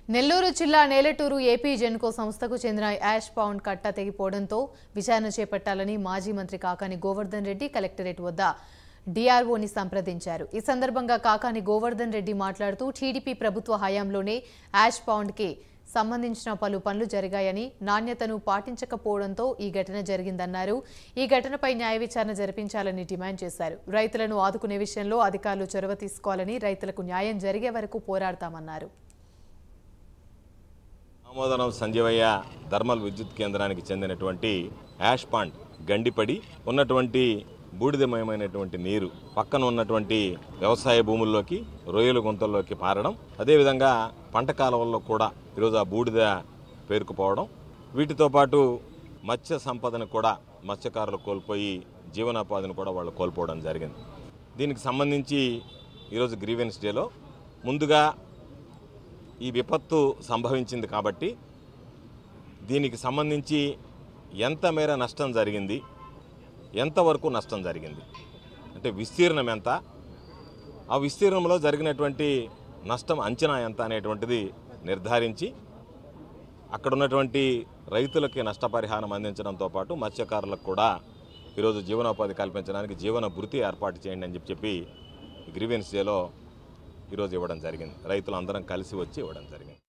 నెల్లూరు జిల్లా నేలటూరు ఏపీ జెన్కో సంస్థకు చెందిన యాష్ పౌండ్ కట్ట తెగిపోవడంతో విచారణ చేపట్టాలని మాజీ మంత్రి కాకాని గోవర్ధన్ రెడ్డి కలెక్టరేట్ వద్ద డిఆర్ఓని సంప్రదించారు ఈ సందర్భంగా కాకాని గోవర్ధన్ రెడ్డి మాట్లాడుతూ టీడీపీ ప్రభుత్వ హయాంలోనే యాష్ పౌండ్కి సంబంధించిన పలు పనులు జరిగాయని నాణ్యతను పాటించకపోవడంతో ఈ ఘటన జరిగిందన్నారు ఈ ఘటనపై న్యాయ విచారణ జరిపించాలని డిమాండ్ చేశారు రైతులను ఆదుకునే విషయంలో అధికారులు చొరవ తీసుకోవాలని రైతులకు న్యాయం జరిగే వరకు పోరాడతామన్నారు ఆమోదనం సంజీవయ్య థర్మల్ విద్యుత్ కేంద్రానికి చెందినటువంటి యాష్ పాండ్ గండిపడి ఉన్నటువంటి బూడిదమయమైనటువంటి నీరు పక్కన ఉన్నటువంటి వ్యవసాయ భూముల్లోకి రొయ్యల గుంతల్లోకి పారడం అదేవిధంగా పంట కాలువల్లో కూడా ఈరోజు ఆ బూడిద పేరుకుపోవడం వీటితో పాటు మత్స్య సంపదను కూడా మత్స్యకారులు కోల్పోయి జీవనోపాధిని కూడా వాళ్ళు కోల్పోవడం జరిగింది దీనికి సంబంధించి ఈరోజు గ్రీవెన్స్ డేలో ముందుగా ఈ విపత్తు సంభవించింది కాబట్టి దీనికి సంబంధించి ఎంత మేర నష్టం జరిగింది ఎంతవరకు నష్టం జరిగింది అంటే విస్తీర్ణం ఎంత ఆ విస్తీర్ణంలో జరిగినటువంటి నష్టం అంచనా ఎంత అనేటువంటిది నిర్ధారించి అక్కడ ఉన్నటువంటి రైతులకి నష్టపరిహారం అందించడంతో పాటు మత్స్యకారులకు కూడా ఈరోజు జీవనోపాధి కల్పించడానికి జీవన భృతి ఏర్పాటు చేయండి అని చెప్పి చెప్పి గ్రీవెన్స్ డేలో ఈరోజు ఇవ్వడం జరిగింది రైతులందరం కలిసి వచ్చి ఇవ్వడం జరిగింది